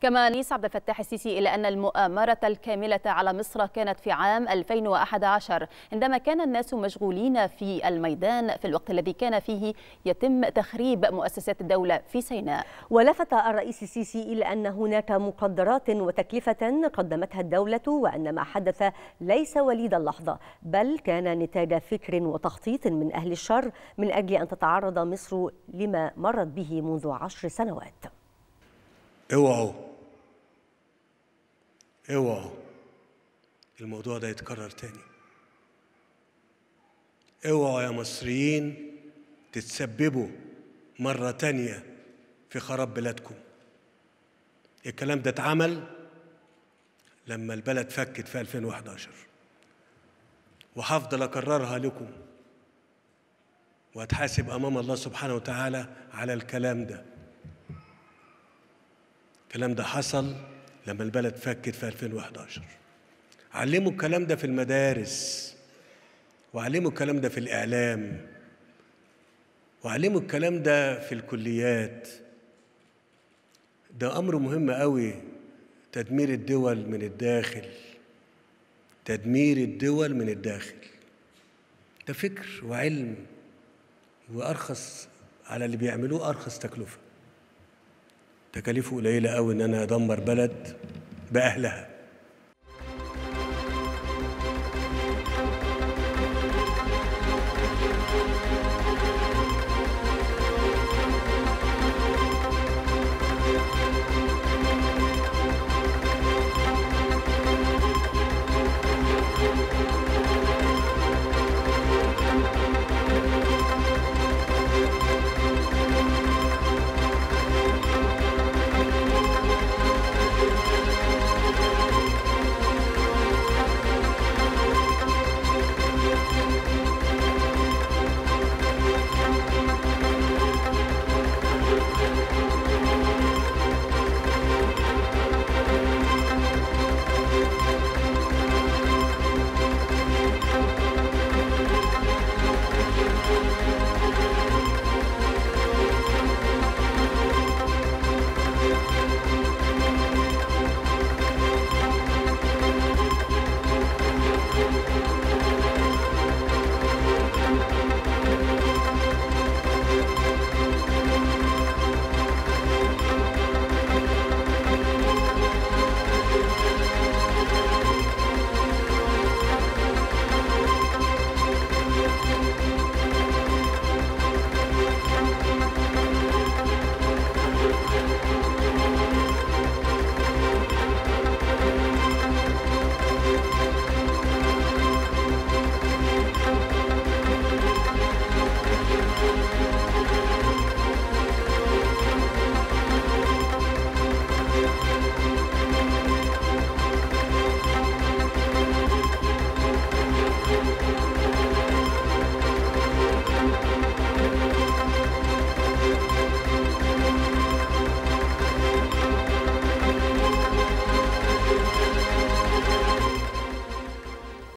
كما نيس عبد الفتاح السيسي إلى أن المؤامرة الكاملة على مصر كانت في عام 2011 عندما كان الناس مشغولين في الميدان في الوقت الذي كان فيه يتم تخريب مؤسسات الدولة في سيناء ولفت الرئيس السيسي إلى أن هناك مقدرات وتكلفة قدمتها الدولة وأن ما حدث ليس وليد اللحظة بل كان نتاج فكر وتخطيط من أهل الشر من أجل أن تتعرض مصر لما مرت به منذ عشر سنوات اوعوا اوعوا الموضوع ده يتكرر تاني اوعوا يا مصريين تتسببوا مرة تانية في خراب بلادكم الكلام ده اتعمل لما البلد فكت في 2011 وهفضل اكررها لكم واتحاسب امام الله سبحانه وتعالى على الكلام ده الكلام ده حصل لما البلد فكت في 2011 علموا الكلام ده في المدارس وعلموا الكلام ده في الإعلام وعلموا الكلام ده في الكليات ده أمر مهم قوي تدمير الدول من الداخل تدمير الدول من الداخل ده فكر وعلم وأرخص على اللي بيعملوه أرخص تكلفة تكاليفه قليلة قوي إن أنا أدمر بلد بأهلها